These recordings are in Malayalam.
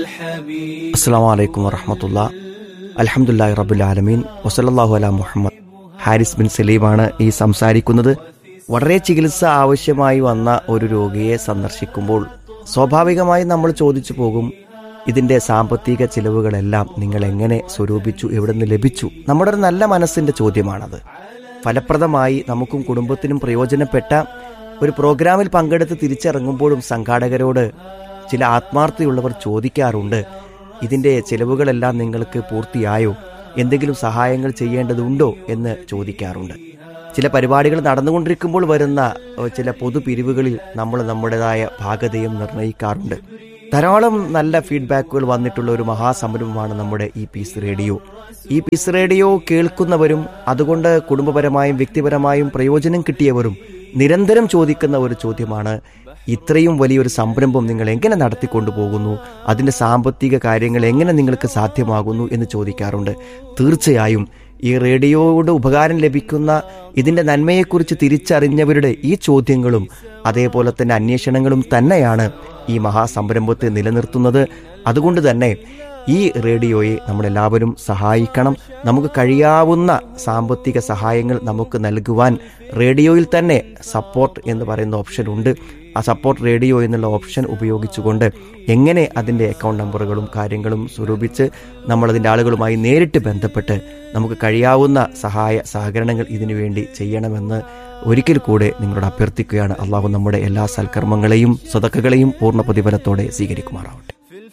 അസ്സാം വലൈക്കും വറഹമത്തുള്ള അലഹമുല്ലാ റബുലാലമീൻ വസലല്ലാഹു അല മുഹമ്മദ് ഹാരിസ് ബിൻ സലീമാണ് ഈ സംസാരിക്കുന്നത് വളരെ ചികിത്സ ആവശ്യമായി വന്ന ഒരു രോഗിയെ സന്ദർശിക്കുമ്പോൾ സ്വാഭാവികമായി നമ്മൾ ചോദിച്ചു പോകും ഇതിന്റെ സാമ്പത്തിക ചിലവുകളെല്ലാം നിങ്ങൾ എങ്ങനെ സ്വരൂപിച്ചു എവിടെ നിന്ന് ലഭിച്ചു നമ്മുടെ ഒരു നല്ല മനസ്സിന്റെ ചോദ്യമാണത് ഫലപ്രദമായി നമുക്കും കുടുംബത്തിനും പ്രയോജനപ്പെട്ട ഒരു പ്രോഗ്രാമിൽ പങ്കെടുത്ത് തിരിച്ചിറങ്ങുമ്പോഴും സംഘാടകരോട് ചില ആത്മാർത്ഥതയുള്ളവർ ചോദിക്കാറുണ്ട് ഇതിന്റെ ചിലവുകളെല്ലാം നിങ്ങൾക്ക് പൂർത്തിയായോ എന്തെങ്കിലും സഹായങ്ങൾ ചെയ്യേണ്ടതുണ്ടോ എന്ന് ചോദിക്കാറുണ്ട് ചില പരിപാടികൾ നടന്നുകൊണ്ടിരിക്കുമ്പോൾ വരുന്ന ഏഹ്, ചില പൊതുപിരിവുകളിൽ നമ്മൾ നമ്മുടേതായ ഭാഗതയും നിർണ്ണയിക്കാറുണ്ട് ധാരാളം നല്ല ഫീഡ്ബാക്കുകൾ വന്നിട്ടുള്ള ഒരു മഹാസംരംഭമാണ് നമ്മുടെ ഈ പീസ് റേഡിയോ ഈ പീസ് റേഡിയോ കേൾക്കുന്നവരും അതുകൊണ്ട് കുടുംബപരമായും വ്യക്തിപരമായും പ്രയോജനം കിട്ടിയവരും നിരന്തരം ചോദിക്കുന്ന ഒരു ചോദ്യമാണ് ഇത്രയും വലിയൊരു സംരംഭം നിങ്ങൾ എങ്ങനെ നടത്തിക്കൊണ്ടു പോകുന്നു അതിന്റെ സാമ്പത്തിക കാര്യങ്ങൾ എങ്ങനെ നിങ്ങൾക്ക് സാധ്യമാകുന്നു എന്ന് ചോദിക്കാറുണ്ട് തീർച്ചയായും ഈ റേഡിയോയുടെ ഉപകാരം ലഭിക്കുന്ന ഇതിന്റെ നന്മയെക്കുറിച്ച് തിരിച്ചറിഞ്ഞവരുടെ ഈ ചോദ്യങ്ങളും അതേപോലെ തന്നെ അന്വേഷണങ്ങളും തന്നെയാണ് ഈ മഹാസംരംഭത്തെ നിലനിർത്തുന്നത് അതുകൊണ്ട് തന്നെ ഈ റേഡിയോയെ നമ്മളെല്ലാവരും സഹായിക്കണം നമുക്ക് കഴിയാവുന്ന സാമ്പത്തിക സഹായങ്ങൾ നമുക്ക് നൽകുവാൻ റേഡിയോയിൽ തന്നെ സപ്പോർട്ട് എന്ന് പറയുന്ന ഓപ്ഷൻ ഉണ്ട് ആ സപ്പോർട്ട് റേഡിയോ എന്നുള്ള ഓപ്ഷൻ ഉപയോഗിച്ചുകൊണ്ട് എങ്ങനെ അതിൻ്റെ അക്കൗണ്ട് നമ്പറുകളും കാര്യങ്ങളും സ്വരൂപിച്ച് നമ്മളതിൻ്റെ ആളുകളുമായി നേരിട്ട് ബന്ധപ്പെട്ട് നമുക്ക് കഴിയാവുന്ന സഹായ സഹകരണങ്ങൾ ഇതിനു വേണ്ടി ചെയ്യണമെന്ന് ഒരിക്കൽ കൂടെ നിങ്ങളോട് അഭ്യർത്ഥിക്കുകയാണ് അള്ളാഹു നമ്മുടെ എല്ലാ സൽക്കർമ്മങ്ങളെയും സ്വതക്കകളെയും പൂർണ്ണ പ്രതിഫലത്തോടെ സ്വീകരിക്കുമാറാവട്ടെ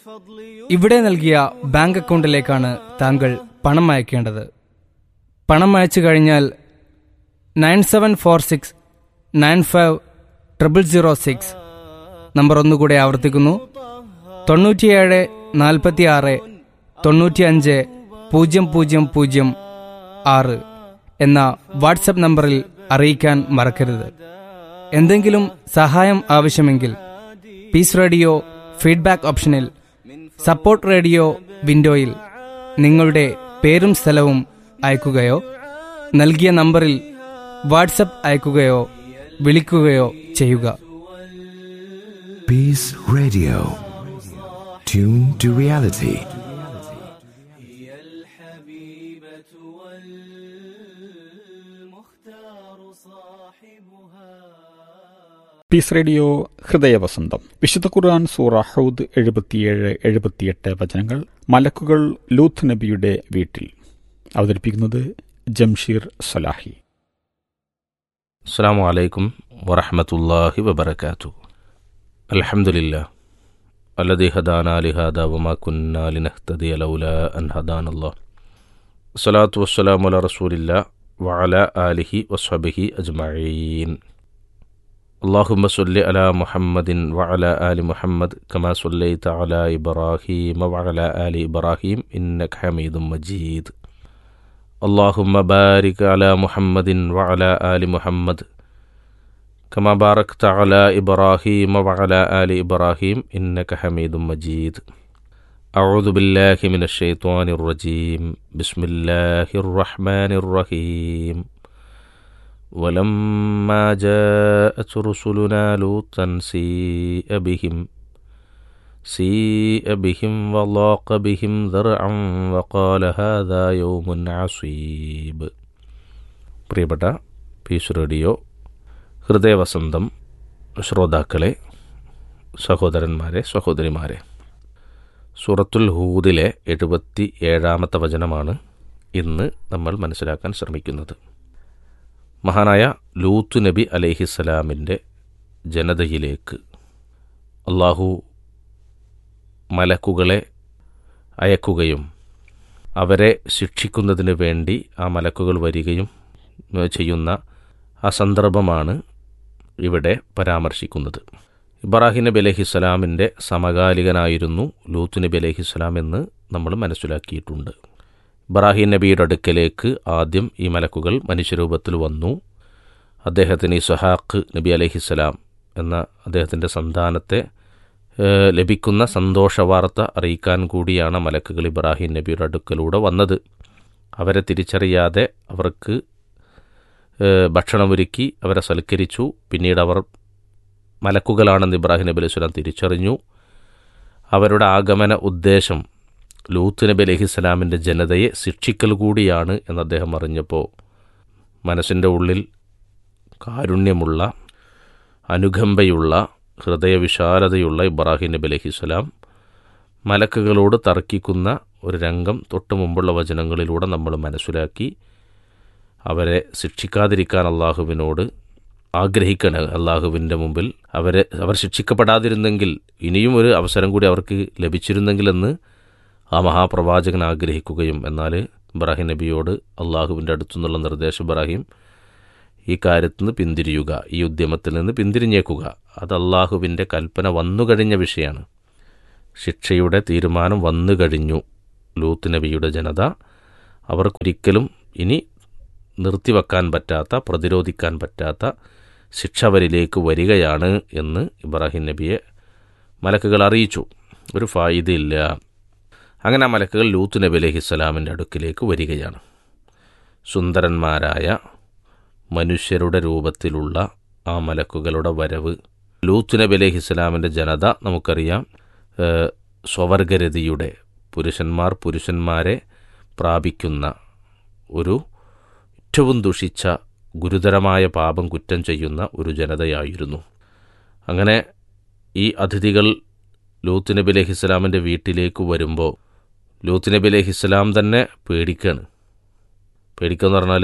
ഇവിടെ നൽകിയ ബാങ്ക് അക്കൗണ്ടിലേക്കാണ് താങ്കൾ പണം അയക്കേണ്ടത് പണം അയച്ചു കഴിഞ്ഞാൽ nine seven four six nine five triple zero six number ഒന്നുകൂടെ ആവർത്തിക്കുന്നു തൊണ്ണൂറ്റിയേഴ് നാൽപ്പത്തി ആറ് തൊണ്ണൂറ്റിയഞ്ച് പൂജ്യം പൂജ്യം പൂജ്യം ആറ് എന്ന വാട്സപ്പ് നമ്പറിൽ അറിയിക്കാൻ മറക്കരുത് എന്തെങ്കിലും സഹായം ആവശ്യമെങ്കിൽ പീസ് റേഡിയോ ഫീഡ്ബാക്ക് ഓപ്ഷനിൽ സപ്പോർട്ട് റേഡിയോ വിൻഡോയിൽ നിങ്ങളുടെ പേരും സ്ഥലവും അയക്കുകയോ നൽകിയ നമ്പറിൽ വാട്സപ്പ് അയക്കുകയോ വിളിക്കുകയോ ചെയ്യുക Peace Radio. Tune to reality. Peace radio ഹൃദയവസന്തം വിശുദ്ധ ഖുർആൻ സൂറ ഹൗദ് എഴുപത്തിയേഴ് എഴുപത്തിയെട്ട് വചനങ്ങൾ മലക്കുകൾ ലൂത്ത് നബിയുടെ വീട്ടിൽ അവതരിപ്പിക്കുന്നത് ജംഷീർ സലാഹി السلام عليكم ورحمة الله وبركاته الحمد لله الذي هدانا لهذا وما كنا لنهتدي لولا أن هدانا الله الصلاة والسلام على رسول الله وعلى آله وصحبه أجمعين اللهم صل على محمد وعلى آل محمد كما صليت على إبراهيم وعلى آل إبراهيم إنك حميد مجيد اللهم بارك على محمد وعلى آل محمد كما باركت على إبراهيم وعلى آل إبراهيم إنك حميد مجيد أعوذ بالله من الشيطان الرجيم بسم الله الرحمن الرحيم ولما جاءت رسلنا لوطا سيء بهم سيء بهم وضاق بهم ذرعا وقال هذا يوم عصيب പ്രിയപ്പെട്ട പീസ് റേഡിയോ ഹൃദയവസന്തം ശ്രോതാക്കളെ സഹോദരന്മാരെ സഹോദരിമാരെ സൂറത്തുൽ ഹൂദിലെ എഴുപത്തി ഏഴാമത്തെ വചനമാണ് ഇന്ന് നമ്മൾ മനസ്സിലാക്കാൻ ശ്രമിക്കുന്നത് മഹാനായ ലൂത്ത് നബി അലൈഹിസ്സലാമിൻ്റെ ജനതയിലേക്ക് അള്ളാഹു മലക്കുകളെ അയക്കുകയും അവരെ ശിക്ഷിക്കുന്നതിന് വേണ്ടി ആ മലക്കുകൾ വരികയും ഏ, ചെയ്യുന്ന ആ സന്ദർഭമാണ് ഇവിടെ പരാമർശിക്കുന്നത് ഇബ്രാഹിം നബി അലഹിസ്സലാമിൻ്റെ സമകാലികനായിരുന്നു ലൂത്ത് നബി അലഹിസ്സലാം എന്ന് നമ്മൾ മനസ്സിലാക്കിയിട്ടുണ്ട് ഇബ്രാഹിം നബിയുടെ അടുക്കലേക്ക് ആദ്യം ഈ മലക്കുകൾ മനുഷ്യരൂപത്തിൽ വന്നു അദ്ദേഹത്തിന് ഇസഹാഖ് നബി അലഹിസ്സലാം എന്ന അദ്ദേഹത്തിൻ്റെ സന്താനത്തെ ഏഹ്, ലഭിക്കുന്ന സന്തോഷവാർത്ത അറിയിക്കാൻ കൂടിയാണ് മലക്കുകൾ ഇബ്രാഹിം നബിയുടെ അടുക്കലൂടെ വന്നത് അവരെ തിരിച്ചറിയാതെ അവർക്ക് ഏഹ്, ഭക്ഷണമൊരുക്കി അവരെ സൽക്കരിച്ചു പിന്നീട് അവർ മലക്കുകളാണെന്ന് ഇബ്രാഹിം നബി അലൈഹി സ്വലാം തിരിച്ചറിഞ്ഞു അവരുടെ ആഗമന ഉദ്ദേശം ലൂത്ത് നബി അലഹിസ്സലാമിൻ്റെ ജനതയെ ശിക്ഷിക്കൽ കൂടിയാണ് എന്ന് അദ്ദേഹം അറിഞ്ഞപ്പോൾ മനസ്സിൻ്റെ ഉള്ളിൽ കാരുണ്യമുള്ള അനുകമ്പയുള്ള ഹൃദയവിശാലതയുള്ള ഇബ്രാഹിം നബി അലഹിസ്സലാം മലക്കുകളോട് തർക്കിക്കുന്ന ഒരു രംഗം തൊട്ട് മുമ്പുള്ള വചനങ്ങളിലൂടെ നമ്മൾ മനസ്സിലാക്കി അവരെ ശിക്ഷിക്കാതിരിക്കാൻ അള്ളാഹുവിനോട് ആഗ്രഹിക്കണം അള്ളാഹുവിൻ്റെ മുമ്പിൽ അവരെ അവർ ശിക്ഷിക്കപ്പെടാതിരുന്നെങ്കിൽ ഇനിയും ഒരു അവസരം കൂടി അവർക്ക് ലഭിച്ചിരുന്നെങ്കിലെന്ന് ആ മഹാപ്രവാചകൻ ആഗ്രഹിക്കുകയും എന്നാൽ ഇബ്രാഹിം നബിയോട് അള്ളാഹുവിൻ്റെ അടുത്തുനിന്നുള്ള നിർദ്ദേശം ഇബ്രാഹിം ഈ കാര്യത്തിൽ നിന്ന് പിന്തിരിയുക ഈ ഉദ്യമത്തിൽ നിന്ന് പിന്തിരിഞ്ഞേക്കുക അത് അള്ളാഹുവിൻ്റെ കൽപ്പന വന്നു കഴിഞ്ഞ വിഷയമാണ് ശിക്ഷയുടെ തീരുമാനം വന്നു കഴിഞ്ഞു ലൂത്ത് നബിയുടെ ജനത അവർക്കൊരിക്കലും ഇനി നിർത്തിവെക്കാൻ പറ്റാത്ത പ്രതിരോധിക്കാൻ പറ്റാത്ത ശിക്ഷ അവരിലേക്ക് വരികയാണ് എന്ന് ഇബ്രാഹിം നബിയെ മലക്കുകൾ അറിയിച്ചു ഒരു ഫായിദയില്ല അങ്ങനെ ആ മലക്കുകൾ ലൂത്ത് നബി അലഹിസ്സലാമിൻ്റെ അടുക്കിലേക്ക് വരികയാണ് സുന്ദരന്മാരായ മനുഷ്യരുടെ രൂപത്തിലുള്ള ആ മലക്കുകളുടെ വരവ് ലൂത്ത് നബി അലഹിസ്സലാമിൻ്റെ ജനത നമുക്കറിയാം ഏഹ്, സ്വവർഗരതിയുടെ പുരുഷന്മാർ പുരുഷന്മാരെ പ്രാപിക്കുന്ന ഒരു ഏറ്റവും ദുഷിച്ച ഗുരുതരമായ പാപം കുറ്റം ചെയ്യുന്ന ഒരു ജനതയായിരുന്നു അങ്ങനെ ഈ അതിഥികൾ ലൂത്ത് നബി അലഹിസ്സലാമിൻ്റെ വീട്ടിലേക്ക് വരുമ്പോൾ ലൂത്ത് നബി അലഹിസ്സലാം തന്നെ പേടിക്കാണ് പേടിക്കുക എന്ന് പറഞ്ഞാൽ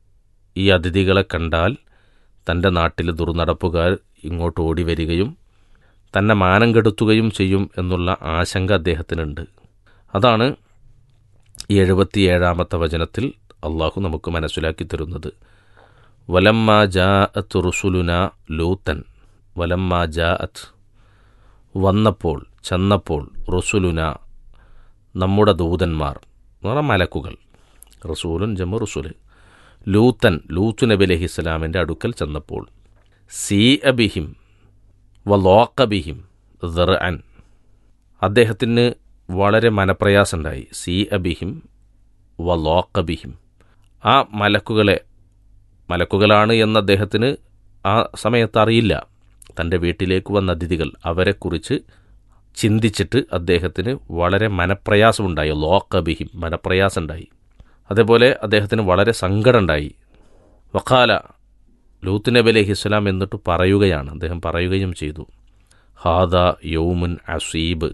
ഈ അതിഥികളെ കണ്ടാൽ തൻ്റെ നാട്ടിലെ ദുർനടപ്പുകാർ ഇങ്ങോട്ട് ഓടി വരികയും തന്നെ മാനം കെടുത്തുകയും ചെയ്യും എന്നുള്ള ആശങ്ക അദ്ദേഹത്തിനുണ്ട് അതാണ് ഈ എഴുപത്തിയേഴാമത്തെ വചനത്തിൽ അള്ളാഹു നമുക്ക് മനസ്സിലാക്കി തരുന്നത് വലമ്മ ജാ അത്ത് റുസുലുന ലൂത്തൻ വലമ്മ ജാ അത്ത് വന്നപ്പോൾ ചെന്നപ്പോൾ റുസുലുന നമ്മുടെ ദൂതന്മാർ എന്ന് പറഞ്ഞാൽ മലക്കുകൾ റസൂലുൻ ജമ റുസുല് ലൂത്തൻ ലൂത്ത് നബി അലഹി ഇസ്ലാമിൻ്റെ അടുക്കൽ ചെന്നപ്പോൾ സീ അബിഹിം വലോക്കബിഹിം അൻ അദ്ദേഹത്തിന് വളരെ മനപ്രയാസമുണ്ടായി സീ അബിഹിം വലോക്കബിഹിം ആ മലക്കുകളെ മലക്കുകളാണ് എന്ന് അദ്ദേഹത്തിന് ആ സമയത്ത് അറിയില്ല തൻ്റെ വീട്ടിലേക്ക് വന്ന അതിഥികൾ അവരെക്കുറിച്ച് ചിന്തിച്ചിട്ട് അദ്ദേഹത്തിന് വളരെ മനപ്രയാസമുണ്ടായി ലോക്കബിഹിം മനപ്രയാസമുണ്ടായി അതേപോലെ അദ്ദേഹത്തിന് വളരെ സങ്കടമുണ്ടായി വക്കാല ലൂത്ത് നബി അലൈഹി ഇസ്ലാം എന്നിട്ട് പറയുകയാണ് അദ്ദേഹം പറയുകയും ചെയ്തു ഹാദ യൗമുൻ അസീബ്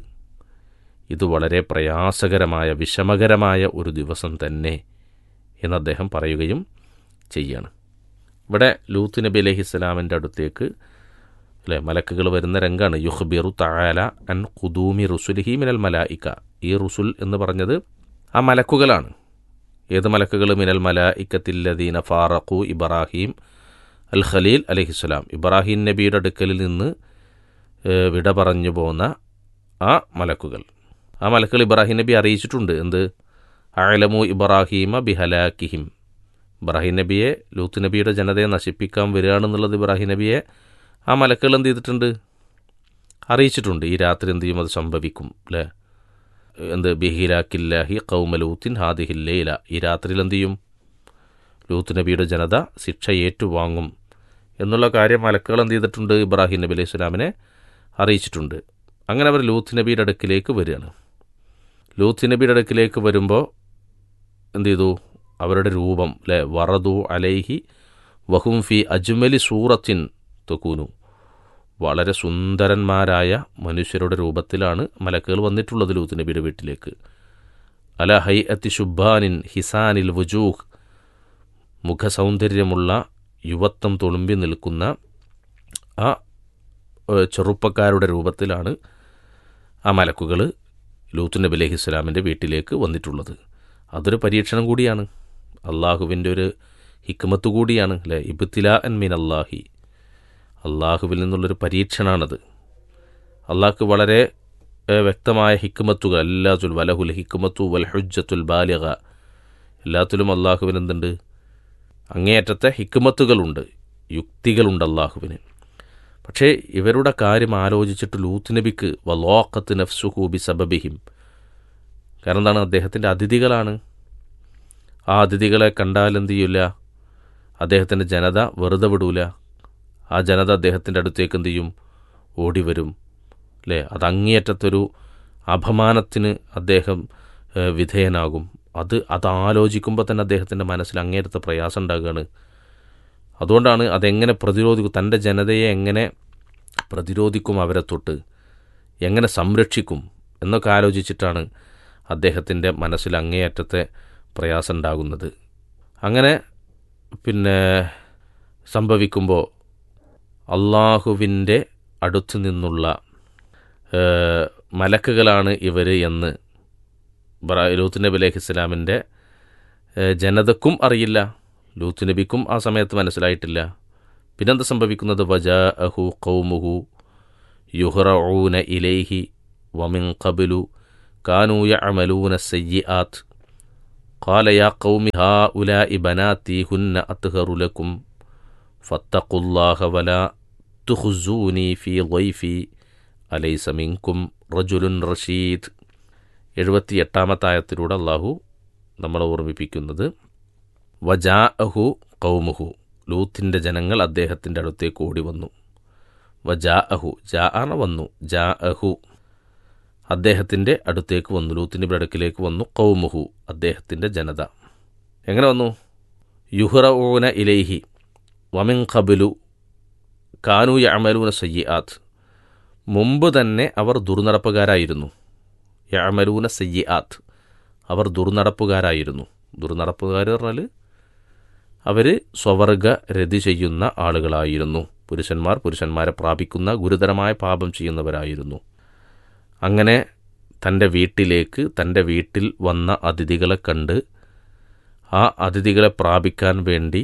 ഇത് വളരെ പ്രയാസകരമായ വിഷമകരമായ ഒരു ദിവസം തന്നെ എന്ന് അദ്ദേഹം പറയുകയും ചെയ്യാണ് ഇവിടെ ലൂത്ത് നബി അലൈഹി ഇസ്ലാമിൻ്റെ അടുത്തേക്ക് അല്ലേ മലക്കുകൾ വരുന്ന രംഗാണ് യുഹ്ബിറു തആല അൻ ഖുദൂമി റുസുലിഹി മിനൽ മലായിക്ക ഈ റുസുൽ എന്ന് പറഞ്ഞത് ആ മലക്കുകളാണ് ഏത് മലക്കുകൾ മിനൽ മലായിക്കത്തില്ലദീന ഫാറഖു ഇബ്രാഹിം അൽ ഖലീൽ അലഹിസ്സലാം ഇബ്രാഹിം നബിയുടെ അടുക്കലിൽ നിന്ന് ഏഹ്, വിട പറഞ്ഞു പോന്ന ആ മലക്കുകൾ ആ മലക്കുകൾ ഇബ്രാഹിം നബി അറിയിച്ചിട്ടുണ്ട് എന്ത് അലമു ഇബ്രാഹീമ ബിഹലാക്കിഹിം ഇബ്രാഹിം നബിയെ ലൂത്ത് നബിയുടെ ജനതയെ നശിപ്പിക്കാൻ വരികയാണെന്നുള്ളത് ഇബ്രാഹിം നബിയെ ആ മലക്കുകൾ എന്ത് ചെയ്തിട്ടുണ്ട് അറിയിച്ചിട്ടുണ്ട് ഈ രാത്രി എന്ത് ചെയ്യും അത് സംഭവിക്കും അല്ലേ എന്ത് ബിഹിലാക്കില്ലാഹി കൗമലൂത്തിൻ ഹാദിഹില്ലേല ഈ രാത്രിയിൽ എന്ത് ചെയ്യും ലൂത്ത് നബിയുടെ ജനത ശിക്ഷ ഏറ്റുവാങ്ങും എന്നുള്ള കാര്യം മലക്കുകൾ എന്ത് ചെയ്തിട്ടുണ്ട് ഇബ്രാഹിം നബി അലൈഹി സ്വലാമിനെ അറിയിച്ചിട്ടുണ്ട് അങ്ങനെ അവർ ലൂത്ത് നബിയുടെ അടുക്കിലേക്ക് വരികയാണ് ലൂത്ത് നബിയുടെ അടുക്കിലേക്ക് വരുമ്പോൾ എന്ത് ചെയ്തു അവരുടെ രൂപം അല്ലെ വറദു അലൈഹി വഹും ഫി അജ്മലി സൂറത്തിൻ തൊക്കൂനു വളരെ സുന്ദരന്മാരായ മനുഷ്യരുടെ രൂപത്തിലാണ് മലക്കുകൾ വന്നിട്ടുള്ളത് ലൂത്ത് നബിയുടെ വീട്ടിലേക്ക് അല ഹൈ അത്തി ഷുബാനിൻ ഹിസാനിൽ വജൂഹ് മുഖസൗന്ദര്യമുള്ള യുവത്വം തുളുമ്പി നിൽക്കുന്ന ആ ഏഹ്, ചെറുപ്പക്കാരുടെ രൂപത്തിലാണ് ആ മലക്കുകൾ ലൂത്ത് നബി അലൈഹി ഇസ്ലാമിൻ്റെ വീട്ടിലേക്ക് വന്നിട്ടുള്ളത് അതൊരു പരീക്ഷണം കൂടിയാണ് അള്ളാഹുവിൻ്റെ ഒരു ഹിക്മത്ത് കൂടിയാണ് അല്ലേ ഇബ്തില അൻ മീൻ അള്ളാഹി അള്ളാഹുവിൽ നിന്നുള്ളൊരു പരീക്ഷണമാണത് അള്ളാഹ്ക്ക് വളരെ ഏഹ്, വ്യക്തമായ ഹിക്മത്തുകൾ എല്ലാത്തുൽ വലഹുൽ ഹിക്മത്തു വൽ ഹുജ്ജത്തുൽ ബാലിക എല്ലാത്തിലും അള്ളാഹുവിന് എന്തുണ്ട് അങ്ങേയറ്റത്തെ ഹിക്മത്തുകളുണ്ട് യുക്തികളുണ്ട് അള്ളാഹുവിന് പക്ഷേ ഇവരുടെ കാര്യം ആലോചിച്ചിട്ട് ലൂത്ത് നബിക്ക് വലോക്കത്ത് നഫ്സുഹൂബി സബബിഹിം കാരണം എന്താണ് അദ്ദേഹത്തിൻ്റെ അതിഥികളാണ് ആ അതിഥികളെ കണ്ടാൽ എന്ത് ചെയ്യില്ല അദ്ദേഹത്തിൻ്റെ ജനത വെറുതെ വിടൂല ആ ജനത അദ്ദേഹത്തിൻ്റെ അടുത്തേക്ക് എന്ത് ചെയ്യും ഓടി വരും അല്ലേ അത് അങ്ങേയറ്റത്തൊരു അപമാനത്തിന് അദ്ദേഹം ഏഹ്, വിധേയനാകും അത് അത് ആലോചിക്കുമ്പോൾ തന്നെ അദ്ദേഹത്തിൻ്റെ മനസ്സിൽ അങ്ങേരത്തെ പ്രയാസം ഉണ്ടാകുകയാണ് അതുകൊണ്ടാണ് അതെങ്ങനെ പ്രതിരോധിക്കും തൻ്റെ ജനതയെ എങ്ങനെ പ്രതിരോധിക്കും അവരെ തൊട്ട് എങ്ങനെ സംരക്ഷിക്കും എന്നൊക്കെ ആലോചിച്ചിട്ടാണ് അദ്ദേഹത്തിൻ്റെ മനസ്സിൽ അങ്ങേയറ്റത്തെ പ്രയാസം ഉണ്ടാകുന്നത് അങ്ങനെ പിന്നെ സംഭവിക്കുമ്പോൾ അള്ളാഹുവിൻ്റെ അടുത്തു നിന്നുള്ള ഏഹ്, മലക്കുകളാണ് ഇവർ എന്ന് ബറ- ലൂത്ത് നബി അലൈഹി ഇസ്ലാമിൻ്റെ ജനതക്കും അറിയില്ല ലൂത്ത് നബിക്കും ആ സമയത്ത് മനസ്സിലായിട്ടില്ല പിന്നെന്താ സംഭവിക്കുന്നത് വജാ അഹു കൗമുഹു യുഹ്റഊന ഇലൈഹി വമിൻ ഖബിലു കാനൂ യഅമലൂന സയ്യിആത്ത് قال يا قوم هؤلاء بناتي هن أطهر لكم فاتقوا الله ولا تخزوني في ضيفي أليس منكم رجل رشيد എഴുപത്തി എട്ടാമത്തെ ആയത്തിലൂടെ അള്ളാഹു നമ്മളെ ഓർമ്മിപ്പിക്കുന്നത് വജാ അഹു കൗമുഹു ലൂത്തിൻ്റെ ജനങ്ങൾ അദ്ദേഹത്തിൻ്റെ അടുത്തേക്ക് ഓടി വന്നു വജാ അഹു ജാ ആണ് വന്നു ജാ അഹു അദ്ദേഹത്തിൻ്റെ അടുത്തേക്ക് വന്നു ലൂത്തിൻ്റെ അടുക്കിലേക്ക് വന്നു കൗമുഹു അദ്ദേഹത്തിൻ്റെ ജനത എങ്ങനെ വന്നു യുഹ്റഊന ഇലൈഹി വമിൻ ഖബിലു കാനു യമലൂന സയ്യാത്ത് മുമ്പ് തന്നെ അവർ ദുർനടപ്പുകാരായിരുന്നു യമലൂന സയ്യാത്ത് അവർ ദുർനടപ്പുകാരായിരുന്നു ദുർനടപ്പുകാർ പറഞ്ഞാൽ അവർ സ്വവർഗ രതി ചെയ്യുന്ന ആളുകളായിരുന്നു പുരുഷന്മാർ പുരുഷന്മാരെ പ്രാപിക്കുന്ന ഗുരുതരമായ പാപം ചെയ്യുന്നവരായിരുന്നു അങ്ങനെ തൻ്റെ വീട്ടിലേക്ക് തൻ്റെ വീട്ടിൽ വന്ന അതിഥികളെ കണ്ട് ആ അതിഥികളെ പ്രാപിക്കാൻ വേണ്ടി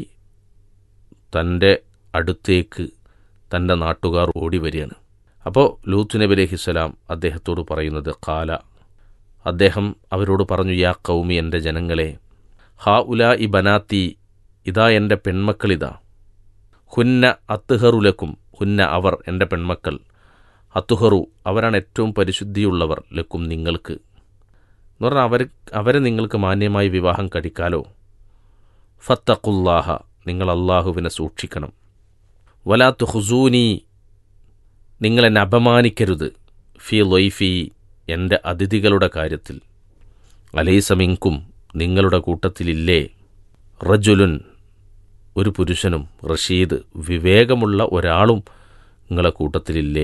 തൻ്റെ അടുത്തേക്ക് തൻ്റെ നാട്ടുകാർ ഓടി വരികയാണ് അപ്പോൾ ലൂത്ത് നബി അലഹിസ്സലാം അദ്ദേഹത്തോട് പറയുന്നത് കാല അദ്ദേഹം അവരോട് പറഞ്ഞു യാ കൗമി എൻ്റെ ജനങ്ങളെ ഹാ ഉല ഇ ബനാത്തി ഇതാ എൻ്റെ പെൺമക്കളിതാ ഹുന്ന അത്തുഹറുലക്കും ഹുന്ന അവർ എൻ്റെ പെൺമക്കൾ അത്തുഹറു അവരാണ് ഏറ്റവും പരിശുദ്ധിയുള്ളവർ ലക്കും നിങ്ങൾക്ക് എന്ന് പറഞ്ഞാൽ അവർ അവരെ നിങ്ങൾക്ക് മാന്യമായി വിവാഹം കഴിക്കാലോ ഫത്തഖുല്ലാഹ നിങ്ങൾ അള്ളാഹുവിനെ സൂക്ഷിക്കണം വലാത്തു ഹുസൂനി നിങ്ങൾ എന്നെ അപമാനിക്കരുത് ഫി ലൊയ്ഫി എൻ്റെ അതിഥികളുടെ കാര്യത്തിൽ അലൈസമിങ്കും നിങ്ങളുടെ കൂട്ടത്തിലില്ലേ റജുലുൻ ഒരു പുരുഷനും റഷീദ് വിവേകമുള്ള ഒരാളും നിങ്ങളെ കൂട്ടത്തിലില്ലേ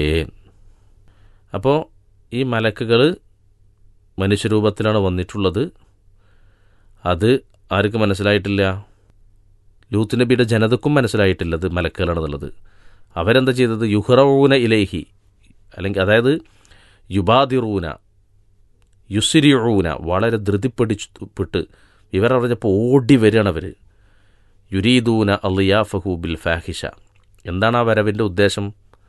അപ്പോൾ ഈ മലക്കുകൾ മനുഷ്യരൂപത്തിലാണ് വന്നിട്ടുള്ളത് അത് ആർക്കും മനസ്സിലായിട്ടില്ല ലൂത്ത് നബിയുടെ ജനതക്കും മനസ്സിലായിട്ടില്ല അത് മലക്കുകളാണെന്നുള്ളത് അവരെന്താ ചെയ്തത് യുഹ്റൂന ഇലേഹി അല്ലെങ്കിൽ അതായത് യുബാദിറൂന യുസിരിയൂന വളരെ ധൃതിപ്പിടിപ്പെട്ട് വിവരം അറിഞ്ഞപ്പോൾ ഓടി വരികയാണ് അവർ യുരീദൂന അലിയാഫഹു ബിൽ ഫാഹിഷ എന്താണ് ആ വരവിൻ്റെ ഉദ്ദേശം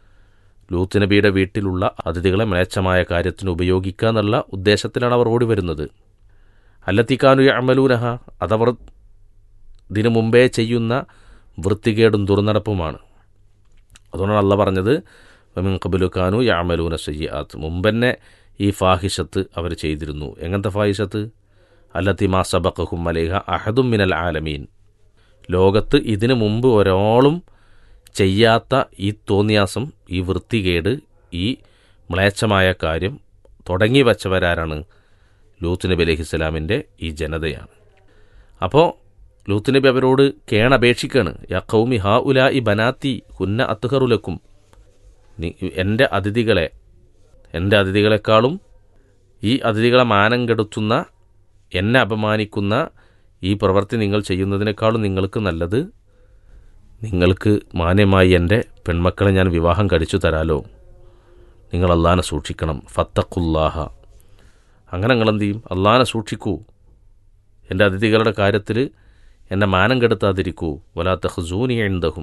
ലൂത്ത് നബിയുടെ വീട്ടിലുള്ള അതിഥികളെ മ്ലേച്ഛമായ കാര്യത്തിന് ഉപയോഗിക്കുക എന്നുള്ള ഉദ്ദേശത്തിലാണ് അവർ ഓടി വരുന്നത് അല്ലത്തിക്കാനു അമലൂനഹ അതവർ ഇതിനു മുമ്പേ ചെയ്യുന്ന വൃത്തികേടും ദുർനടപ്പുമാണ് അതുകൊണ്ടാണ് അല്ല പറഞ്ഞത് വമിൻ കബുലുക്കാനു യാമലൂന സയ്യാത്ത് മുമ്പന്നെ ഈ ഫാഹിഷത്ത് അവർ ചെയ്തിരുന്നു എങ്ങനത്തെ ഫാഹിഷത്ത് അല്ലത്തി മാ സബക്കഹും അലേഹ അഹദും മിനൽ ആലമീൻ ലോകത്ത് ഇതിനു മുമ്പ് ഒരാളും ചെയ്യാത്ത ഈ തോന്നിയാസം ഈ വൃത്തികേട് ഈ മ്ലേച്ഛമായ കാര്യം തുടങ്ങി വച്ചവരാരാണ് ലൂത്ത് നബി അലഹിസ്സലാമിൻ്റെ ഈ ജനതയാണ് അപ്പോൾ ലൂത്ത് നബി അവരോട് കേണപേക്ഷിക്കാണ് യാ കൗമി ഹാ ഉല ഇ ബനാത്തി ഹുന്ന അത്തുഹറുലക്കും എൻ്റെ അതിഥികളെ എൻ്റെ അതിഥികളെക്കാളും ഈ അതിഥികളെ മാനം കെടുത്തുന്ന എന്നെ അപമാനിക്കുന്ന ഈ പ്രവൃത്തി നിങ്ങൾ ചെയ്യുന്നതിനേക്കാളും നിങ്ങൾക്ക് നല്ലത് നിങ്ങൾക്ക് മാന്യമായി എൻ്റെ പെൺമക്കളെ ഞാൻ വിവാഹം കഴിച്ചു തരാലോ നിങ്ങൾ അള്ളാനെ സൂക്ഷിക്കണം ഫത്തഖുല്ലാഹ അങ്ങനെ നിങ്ങൾ എന്ത് ചെയ്യും അള്ളാനെ സൂക്ഷിക്കൂ എൻ്റെ അതിഥികളുടെ കാര്യത്തിൽ എന്നെ മാനം കെടുത്താതിരിക്കൂ വലാത്ത ഹസൂനി എഴുന്തഹും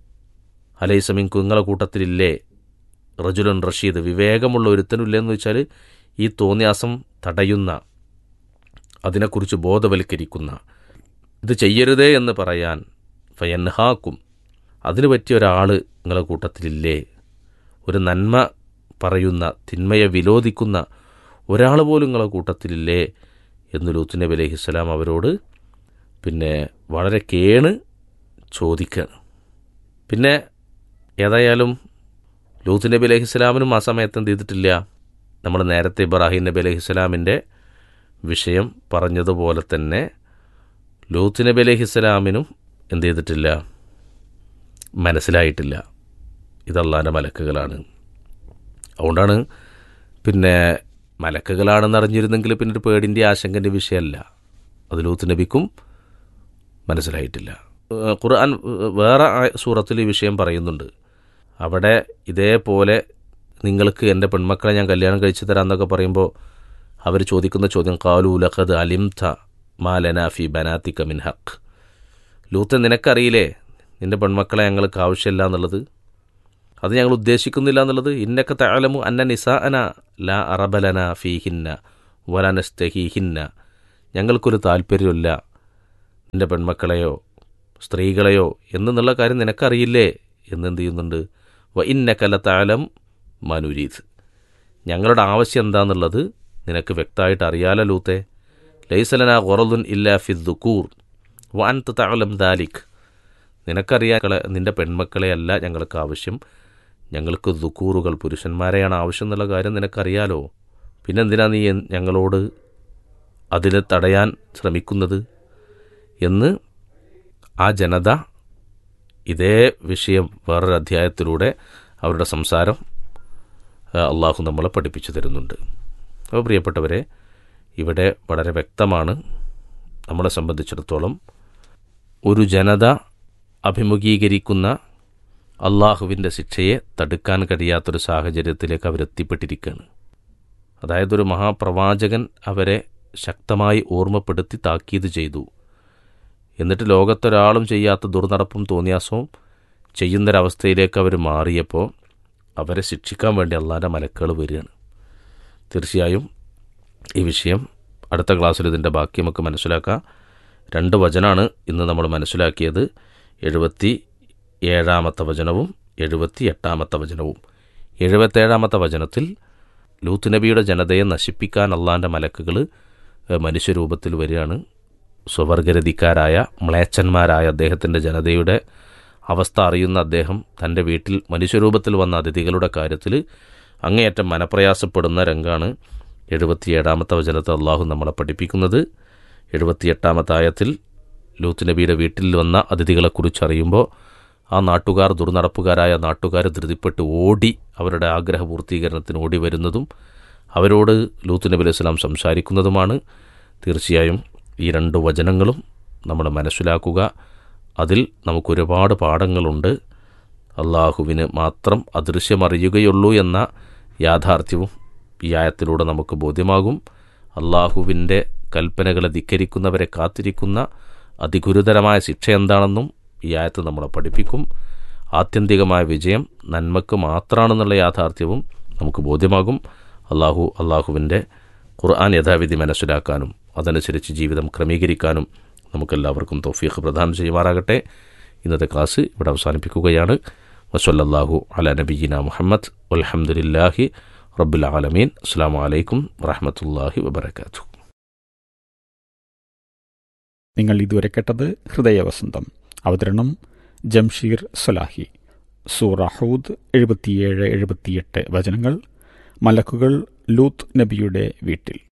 അലൈസമിൻകു നിങ്ങളെ കൂട്ടത്തിലില്ലേ റജുലൻ റഷീദ് വിവേകമുള്ള ഒരുത്തനില്ലെന്ന് വെച്ചാൽ ഈ തോന്നിയാസം തടയുന്ന അതിനെക്കുറിച്ച് ബോധവൽക്കരിക്കുന്ന ഇത് ചെയ്യരുതേ എന്ന് പറയാൻ ഫയൻഹാക്കും അതിന് പറ്റിയ ഒരാൾ നിങ്ങളെ കൂട്ടത്തിലില്ലേ ഒരു നന്മ പറയുന്ന തിന്മയെ വിലോദിക്കുന്ന ഒരാൾ പോലും നിങ്ങളെ കൂട്ടത്തിലില്ലേ എന്ന് ലൂത്ത് നബി അലഹിസ്സലാം അവരോട് പിന്നെ വളരെ കേണ് ചോദിക്കുകയാണ് പിന്നെ ഏതായാലും ലൂത്ത് നബി അലഹിസ്സലാമിനും ആ സമയത്ത് എന്ത് ചെയ്തിട്ടില്ല നമ്മൾ നേരത്തെ ഇബ്രാഹിം നബി അലൈഹി സ്വലാമിൻ്റെ വിഷയം പറഞ്ഞതുപോലെ തന്നെ ലൂത്ത് നബി അലൈഹി സ്വലാമിനും എന്ത് ചെയ്തിട്ടില്ല മനസ്സിലായിട്ടില്ല ഇതല്ലാൻ്റെ മലക്കുകളാണ് അതുകൊണ്ടാണ് പിന്നെ മലക്കുകളാണെന്ന് അറിഞ്ഞിരുന്നെങ്കിൽ പിന്നെ ഒരു പേടിൻ്റെ ആശങ്കൻ്റെ വിഷയമല്ല അത് ലൂത്ത് നബിക്കും മനസ്സിലായിട്ടില്ല ഏഹ് ഖുർആൻ ഏഹ് വേറെ ആ സൂറത്തിൽ ഈ വിഷയം പറയുന്നുണ്ട് അവിടെ ഇതേപോലെ നിങ്ങൾക്ക് എൻ്റെ പെൺമക്കളെ ഞാൻ കല്യാണം കഴിച്ചു തരാമെന്നൊക്കെ പറയുമ്പോൾ അവർ ചോദിക്കുന്ന ചോദ്യം കാലു ലഖദ് അലിംത മാലന ഫി ബനാത്തിക മിൻ ഹക്ക് ലൂത്ത് നിനക്കറിയില്ലേ നിൻ്റെ പെൺമക്കളെ ഞങ്ങൾക്ക് ആവശ്യമില്ല എന്നുള്ളത് അത് ഞങ്ങൾ ഉദ്ദേശിക്കുന്നില്ല എന്നുള്ളത് ഇന്നക്ക തഅലമു അന്ന നിസാഅന ലാ അറബലന ഫീഹിന്ന വലനസ്തഹീഹിന്ന ഞങ്ങൾക്കൊരു താല്പര്യമില്ല നിൻ്റെ പെൺമക്കളെയോ സ്ത്രീകളെയോ എന്നുള്ള കാര്യം നിനക്കറിയില്ലേ എന്നെന്ത് ചെയ്യുന്നുണ്ട് വ ഇന്നക്കല താലം മനുരീത് ഞങ്ങളുടെ ആവശ്യം എന്താണെന്നുള്ളത് നിനക്ക് വ്യക്തമായിട്ട് അറിയാലോ ലൂത്തെ ലൈസലന ഗൊറലുൻ ഇല്ല ഫിദ്ദുക്കൂർ വാൻ താലം ദാലിഖ് നിനക്കറിയാൻ കള- നിന്റെ പെൺമക്കളെ അല്ല ഞങ്ങൾക്ക് ആവശ്യം ഞങ്ങൾക്ക് ദുക്കൂറുകൾ പുരുഷന്മാരെയാണ് ആവശ്യം എന്നുള്ള കാര്യം നിനക്കറിയാലോ പിന്നെന്തിനാ നീ എൻ- ഞങ്ങളോട് അതിനെ തടയാൻ ശ്രമിക്കുന്നത് എന്ന് ആ ജനത ഇതേ വിഷയം വേറൊരു അധ്യായത്തിലൂടെ അവരുടെ സംസാരം ആ, അള്ളാഹു നമ്മളെ പഠിപ്പിച്ചു തരുന്നുണ്ട് അപ്പോൾ പ്രിയപ്പെട്ടവരെ ഇവിടെ വളരെ വ്യക്തമാണ് നമ്മളെ സംബന്ധിച്ചിടത്തോളം ഒരു ജനത അഭിമുഖീകരിക്കുന്ന അള്ളാഹുവിൻ്റെ ശിക്ഷയെ തടുക്കാൻ കഴിയാത്തൊരു സാഹചര്യത്തിലേക്ക് അവരെത്തിപ്പെട്ടിരിക്കുകയാണ് അതായത് ഒരു മഹാപ്രവാചകൻ അവരെ ശക്തമായി ഓർമ്മപ്പെടുത്തി താക്കീത് ചെയ്തു എന്നിട്ട് ലോകത്തൊരാളും ചെയ്യാത്ത ദുർനടപ്പും തോന്നിയാസവും ചെയ്യുന്നൊരവസ്ഥയിലേക്ക് അവർ മാറിയപ്പോൾ അവരെ ശിക്ഷിക്കാൻ വേണ്ടി അള്ളാൻ്റെ മലക്കുകൾ വരികയാണ് തീർച്ചയായും ഈ വിഷയം അടുത്ത ക്ലാസ്സിൽ ഇതിൻ്റെ ബാക്കി നമുക്ക് മനസ്സിലാക്കാം രണ്ട് വചനാണ് ഇന്ന് നമ്മൾ മനസ്സിലാക്കിയത് എഴുപത്തി ഏഴാമത്തെ വചനവും എഴുപത്തി എട്ടാമത്തെ വചനവും എഴുപത്തേഴാമത്തെ വചനത്തിൽ ലൂത്ത് നബിയുടെ ജനതയെ നശിപ്പിക്കാൻ അള്ളാൻ്റെ മലക്കുകൾ ഏഹ്, മനുഷ്യരൂപത്തിൽ വരികയാണ് സ്വവർഗരതിക്കാരായ മ്ലേച്ഛന്മാരായ അദ്ദേഹത്തിൻ്റെ ജനതയുടെ അവസ്ഥ അറിയുന്ന അദ്ദേഹം തൻ്റെ വീട്ടിൽ മനുഷ്യരൂപത്തിൽ വന്ന അതിഥികളുടെ കാര്യത്തിൽ അങ്ങേയറ്റം മനപ്രയാസപ്പെടുന്ന രംഗാണ് എഴുപത്തിയേഴാമത്തെ വചനത്തെ അള്ളാഹു നമ്മളെ പഠിപ്പിക്കുന്നത് എഴുപത്തിയെട്ടാമത്തെ ആയത്തിൽ ലൂത്ത് നബിയുടെ വീട്ടിൽ വന്ന അതിഥികളെക്കുറിച്ച് അറിയുമ്പോൾ ആ നാട്ടുകാർ ദുർനടപ്പുകാരായ നാട്ടുകാർ ധൃതിപ്പെട്ട് ഓടി അവരുടെ ആഗ്രഹ പൂർത്തീകരണത്തിന് ഓടി വരുന്നതും അവരോട് ലൂത്ത് നബി അലൈഹി സ്വലാം സംസാരിക്കുന്നതുമാണ് തീർച്ചയായും ഈ രണ്ട് വചനങ്ങളും നമ്മൾ മനസ്സിലാക്കുക അതിൽ നമുക്കൊരുപാട് പാഠങ്ങളുണ്ട് അള്ളാഹുവിന് മാത്രം അദൃശ്യമറിയുകയുള്ളൂ എന്ന യാഥാർത്ഥ്യവും ഈ ആയത്തിലൂടെ നമുക്ക് ബോധ്യമാകും അള്ളാഹുവിൻ്റെ കൽപ്പനകളെ ധിക്കരിക്കുന്നവരെ കാത്തിരിക്കുന്ന അതിഗുരുതരമായ ശിക്ഷ എന്താണെന്നും ഈ ആയത്ത് നമ്മളെ പഠിപ്പിക്കും ആത്യന്തികമായ വിജയം നന്മക്ക് മാത്രമാണെന്നുള്ള യാഥാർത്ഥ്യവും നമുക്ക് ബോധ്യമാകും അള്ളാഹു അള്ളാഹുവിൻ്റെ ഖുർആൻ യഥാവിധി മനസ്സിലാക്കാനും അതനുസരിച്ച് ജീവിതം ക്രമീകരിക്കാനും നമുക്കെല്ലാവർക്കും തൗഫീഖ് പ്രദാനം ചെയ്യുമാറാകട്ടെ ഇന്നത്തെ ക്ലാസ് ഇവിടെ അവസാനിപ്പിക്കുകയാണ് വസല്ലല്ലാഹു അല നബീന മുഹമ്മദ് അൽഹംദുലില്ലാഹി റബ്ബുൽ ആലമീൻ അസ്സാം വലൈക്കും വറഹമത്തല്ലാഹി വബർക്കാത്തു നിങ്ങൾ ഇതുവരെ കേട്ടത് ഹൃദയവസന്തം അവതരണം ജംഷീർ സലാഹി സൂറ ഹൂദ് എഴുപത്തിയേഴ് എഴുപത്തിയെട്ട് വചനങ്ങൾ മലക്കുകൾ ലൂത്ത് നബിയുടെ വീട്ടിൽ